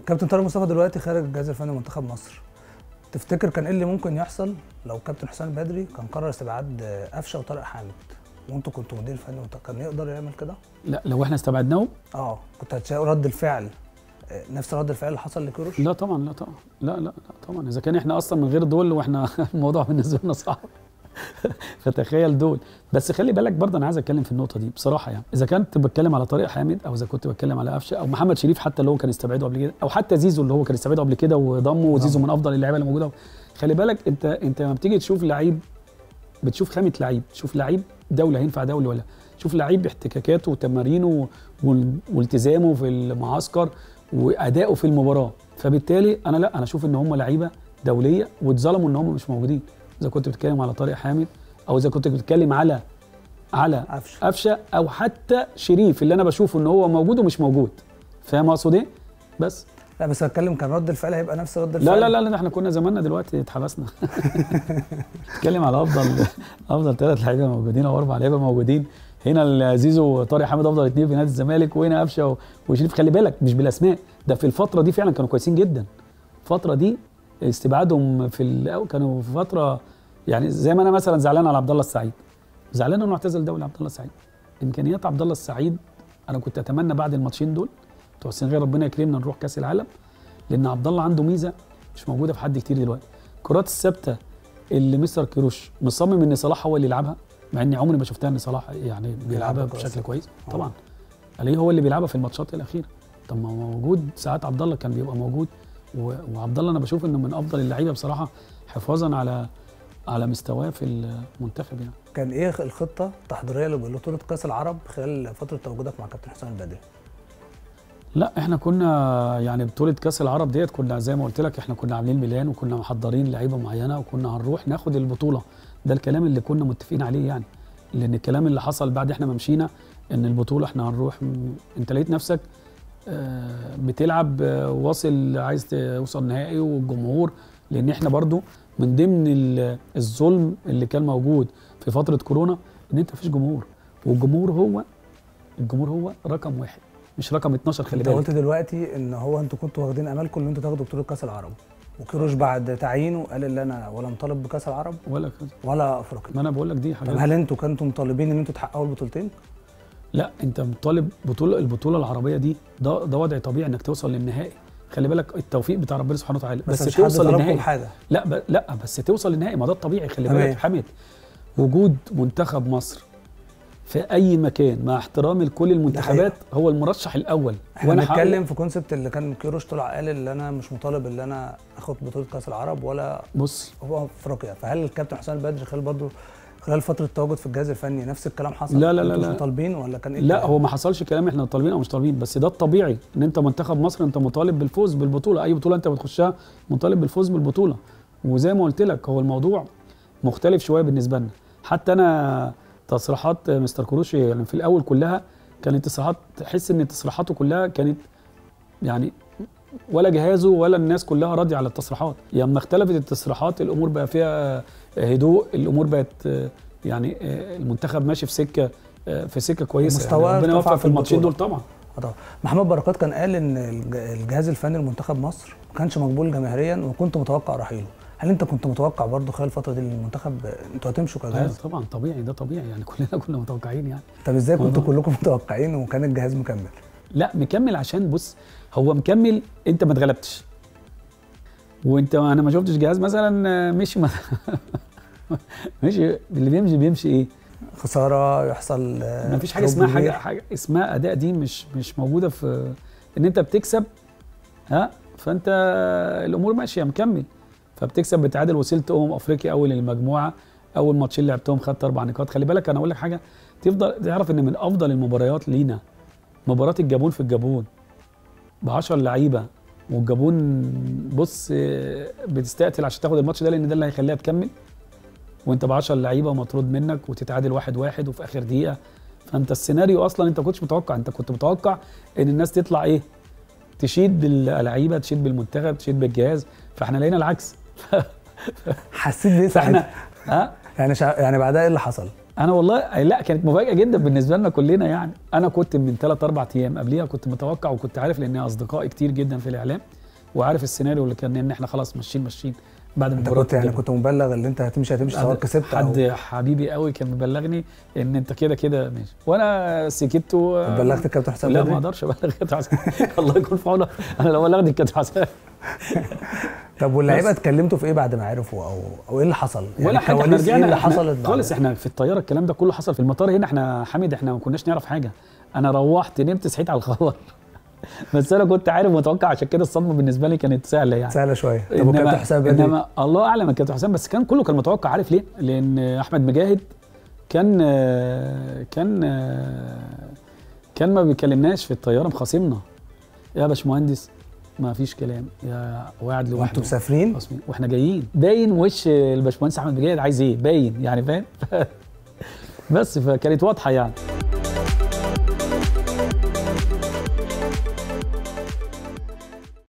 كابتن طارق مصطفى دلوقتي خارج الجهاز الفني لمنتخب مصر تفتكر كان ايه اللي ممكن يحصل لو كابتن حسام البدري كان قرر استبعاد آه، قفشه وطارق حامد وانتوا كنتوا مدير فني وت- كان يقدر يعمل كده؟ لا لو احنا استبعدناهم اه كنت هتشاء رد الفعل آه، نفس رد الفعل اللي حصل لكيروش؟ لا طبعا لا طبعا لا لا لا طبعا اذا كان احنا اصلا من غير دول واحنا الموضوع بالنسبه لنا صعب فتخيل دول بس خلي بالك برضه انا عايز اتكلم في النقطه دي بصراحه يعني اذا كنت بتكلم على طارق حامد او اذا كنت بتكلم على قفشه او محمد شريف حتى اللي هو كان استبعده قبل كده او حتى زيزو اللي هو كان استبعده قبل كده وضمه وزيزو من افضل اللعيبه اللي موجوده خلي بالك انت انت لما بتيجي تشوف لعيب بتشوف خامه لعيب تشوف لعيب دوله هينفع دولي ولا تشوف لعيب احتكاكاته وتمارينه وال- والتزامه في المعسكر وادائه في المباراه فبالتالي انا لا انا اشوف ان هم لعيبه دوليه واتظلموا ان هم مش موجودين اذا كنت بتتكلم على طارق حامد او اذا كنت بتتكلم على على قفشه قفشه او حتى شريف اللي انا بشوفه ان هو موجود ومش موجود فاهم اقصد ايه بس لا بس بتكلم كان رد الفعل هيبقى نفس رد لا الفعل لا لا لا احنا كنا زماننا دلوقتي اتحبسنا نتكلم على افضل افضل ثلاث لعيبه موجودين او اربع لعيبه موجودين هنا زيزو وطارق حامد افضل اثنين في نادي الزمالك وهنا قفشه و- وشريف خلي بالك مش بالاسماء ده في الفتره دي فعلا كانوا كويسين جدا الفتره دي استبعادهم في ال- كانوا في فتره يعني زي ما انا مثلا زعلان على عبد الله السعيد زعلان انه اعتزل دوري عبد الله السعيد امكانيات عبد الله السعيد انا كنت اتمنى بعد الماتشين دول بتوع السنغال ربنا يكرمنا نروح كاس العالم لان عبد الله عنده ميزه مش موجوده في حد كتير دلوقتي الكرات الثابته اللي مستر كيروش مصمم ان صلاح هو اللي يلعبها مع اني عمري ما شفتها ان صلاح يعني بيلعبها كرة بشكل ثابتة. كويس آه. طبعا عليه هو اللي بيلعبها في الماتشات الاخيره طب ما هو موجود ساعات عبد الله كان بيبقى موجود و- وعبد الله انا بشوف انه من افضل اللعيبه بصراحه حفاظا على على مستواه في المنتخب يعني كان ايه الخطه التحضيريه لبطوله كاس العرب خلال فتره تواجدك مع كابتن حسام البدري؟ لا احنا كنا يعني بطوله كاس العرب ديت كنا زي ما قلت لك احنا كنا عاملين ميلان وكنا محضرين لعيبه معينه وكنا هنروح ناخد البطوله ده الكلام اللي كنا متفقين عليه يعني لان الكلام اللي حصل بعد احنا ما مشينا ان البطوله احنا هنروح م- انت لقيت نفسك آه، بتلعب آه، واصل عايز توصل نهائي والجمهور لان احنا برضو من ضمن ال- الظلم اللي كان موجود في فتره كورونا ان انت مفيش جمهور والجمهور هو الجمهور هو رقم واحد مش رقم 12 خلي انت بالك قلت دلوقتي ان هو انتوا كنتوا واخدين امالكم ان انتوا تاخدوا بطوله كاس العرب وكيروش بعد تعيينه قال ان انا ولا مطالب بكاس العرب ولا كده ولا افريقيا ما انا بقول لك دي طب حاجات هل انتوا كنتوا مطالبين ان انتوا تحققوا البطولتين؟ لا انت مطالب بطوله البطوله العربيه دي ده ده وضع طبيعي انك توصل للنهائي خلي بالك التوفيق بتاع ربنا سبحانه وتعالى بس, بس, مش حد توصل طلبكم للنهائي بحاجه لا ب... لا بس توصل للنهائي ما ده الطبيعي خلي تمام. بالك يا حامد وجود منتخب مصر في اي مكان مع احترامي لكل المنتخبات هو المرشح الاول احنا هقول- بنتكلم في كونسبت اللي كان كيروش طلع قال ان انا مش مطالب ان انا اخد بطوله كاس العرب ولا بص هو افريقيا فهل الكابتن حسام البدري خلال برضه خلال فتره التواجد في الجهاز الفني نفس الكلام حصل؟ لا، لا، انتوا لا، مش لا. مطالبين ولا كان ايه لا الكلام؟ هو ما حصلش كلام احنا طالبين او مش طالبين بس ده الطبيعي ان انت منتخب مصر انت مطالب بالفوز بالبطوله اي بطوله انت بتخشها مطالب بالفوز بالبطوله وزي ما قلت لك هو الموضوع مختلف شويه بالنسبه لنا حتى انا تصريحات مستر كروشي يعني في الاول كلها كانت تصريحات تحس ان تصريحاته كلها كانت يعني ولا جهازه ولا الناس كلها راضيه على التصريحات لما يعني اختلفت التصريحات الامور بقى فيها هدوء الامور بقت يعني المنتخب ماشي في سكه في سكه كويسه مستواه يعني ربنا ارتفع يوفق في في الماتشين دول البطولة. طبعا آه طبعا. محمد بركات كان قال ان الج- الجهاز الفني لمنتخب مصر ما كانش مقبول جماهيريا وكنت متوقع رحيله هل انت كنت متوقع برضه خلال الفتره دي المنتخب انتوا هتمشوا ايوه كجهاز طبعا طبيعي ده طبيعي يعني كلنا كنا متوقعين يعني طب ازاي كنتوا والله. كلكم متوقعين وكان الجهاز مكمل لا مكمل عشان بص هو مكمل انت ما اتغلبتش وانت انا ما شفتش جهاز مثلا مشي ما مشي اللي بيمشي بيمشي ايه خساره يحصل ما فيش حاجه اسمها حاجه حاجه اسمها اداء دي مش مش موجوده في ان انت بتكسب ها فانت الامور ماشيه مكمل فبتكسب بتعادل وصلت امم افريقيا اول المجموعه اول ماتشين لعبتهم خدت اربع نقاط خلي بالك انا اقول لك حاجه تفضل تعرف ان من افضل المباريات لينا مباراه الجابون في الجابون ب 10 لعيبه والجابون بص آه، بتستقتل عشان تاخد الماتش ده لان ده اللي هيخليها تكمل وانت ب 10 لعيبه ومطرود منك وتتعادل واحد واحد وفي اخر دقيقه فانت السيناريو اصلا انت ما كنتش متوقع انت كنت متوقع ان الناس تطلع ايه تشيد باللعيبه تشيد بالمنتخب تشيد بالجهاز فاحنا لقينا العكس حسيت بايه فاحنا ساعتها؟ ها يعني شع... يعني بعدها ايه اللي حصل؟ انا والله لا كانت مفاجاه جدا بالنسبه لنا كلنا يعني انا كنت من ثلاث اربع ايام قبليها كنت متوقع وكنت عارف لان اصدقائي كتير جدا في الاعلام وعارف السيناريو اللي كان ان احنا خلاص ماشيين ماشيين بعد انت المباراه كنت يعني الجاية. كنت مبلغ اللي انت هتمشي هتمشي سواء كسبت او حد حبيبي قوي كان مبلغني ان انت كده كده ماشي وانا سكت و طب بلغت الكابتن حسام لا ما بدري اقدرش ابلغ كابتن حسام الله يكون في عونه انا لو بلغت الكابتن حسام طب واللعيبه بس. اتكلمتوا في ايه بعد ما عرفوا او او ايه اللي حصل؟ ولا حاجه احنا الكواليس ايه رجعنا اللي إحنا حصلت بعد خالص احنا في الطياره الكلام ده كله حصل في المطار هنا احنا حامد احنا ما كناش نعرف حاجه انا روحت نمت صحيت على الخبر بس انا كنت عارف متوقع عشان كده الصدمه بالنسبه لي كانت سهله يعني سهله شويه طب والكابتن حسام بدري انما الله اعلم الكابتن حسام بس كان كله كان متوقع عارف ليه؟ لان احمد مجاهد كان كان كان ما بيكلمناش في الطياره مخاصمنا يا باشمهندس ما فيش كلام يا وقاعد لوحده وانتوا مسافرين خصمي واحنا جايين باين وش الباشمهندس احمد مجاهد عايز ايه باين يعني فاهم بس فكانت واضحه يعني